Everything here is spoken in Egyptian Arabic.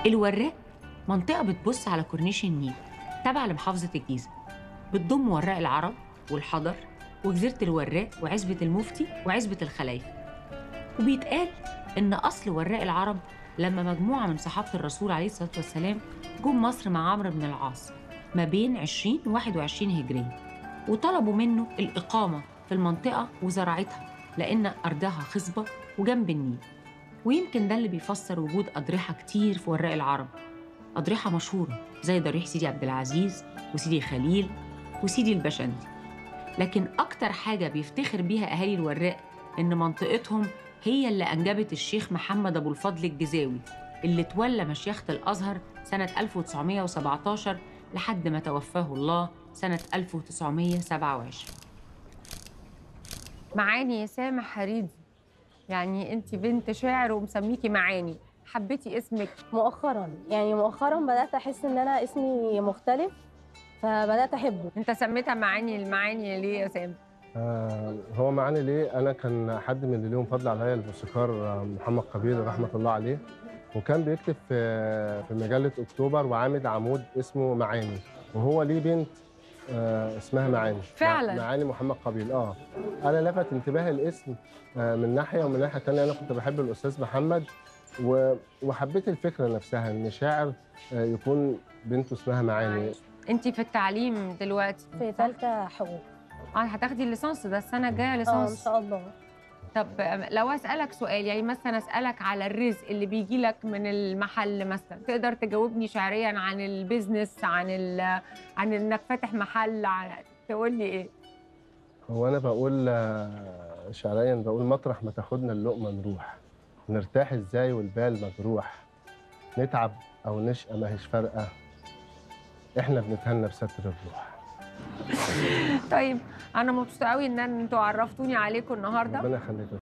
الوراق منطقة بتبص على كورنيش النيل تابعة لمحافظة الجيزة بتضم وراق العرب والحضر وجزيرة الوراق وعزبة المفتي وعزبة الخلايفة وبيتقال إن أصل وراق العرب لما مجموعة من صحابة الرسول عليه الصلاة والسلام جم مصر مع عمرو بن العاص ما بين 20 و 21 هجرية وطلبوا منه الإقامة في المنطقة وزراعتها لأن أرضها خصبة وجنب النيل ويمكن ده اللي بيفسر وجود أضرحة كتير في وراق العرب أضرحة مشهورة زي ضريح سيدي عبد العزيز وسيدي خليل وسيدي البشندي لكن أكتر حاجة بيفتخر بيها أهالي الوراق إن منطقتهم هي اللي أنجبت الشيخ محمد أبو الفضل الجزاوي اللي تولى مشيخة الأزهر سنة 1917 لحد ما توفاه الله سنة 1927 معاني سامح حريدي يعني انت بنت شاعر ومسميكي معاني حبيتي اسمك مؤخرا يعني مؤخرا بدات احس ان انا اسمي مختلف فبدات احبه انت سميتها معاني المعاني ليه يا سامح آه، هو معاني ليه انا كان حد من اللي ليهم فضل عليا الموسيقار آه، محمد قبيل رحمه الله عليه وكان بيكتب في في مجله اكتوبر وعامل عمود اسمه معاني وهو ليه بنت آه، اسمها معاني فعلاً؟ مع- معاني محمد قبيل اه انا لفت انتباهي الاسم آه، من ناحيه ومن ناحيه ثانيه انا كنت بحب الاستاذ محمد و- وحبيت الفكره نفسها ان شاعر آه، يكون بنته اسمها معاني انت في التعليم دلوقتي في ثالثه حقوق اه هتاخدي الليسانس ده السنه الجايه اه ان ليسانس شاء الله طب لو اسالك سؤال يعني مثلا اسالك على الرزق اللي بيجي لك من المحل مثلا تقدر تجاوبني شعريا عن البيزنس عن ال... عن انك فاتح محل عن... تقول لي ايه هو انا بقول آه، شعريا بقول مطرح ما تاخدنا اللقمه نروح نرتاح ازاي والبال مجروح نتعب او نشقى ما هيش فارقه احنا بنتهنى بستر الروح طيب انا مبسوطه قوي ان انتوا عرفتوني عليكم النهارده ربنا يخليك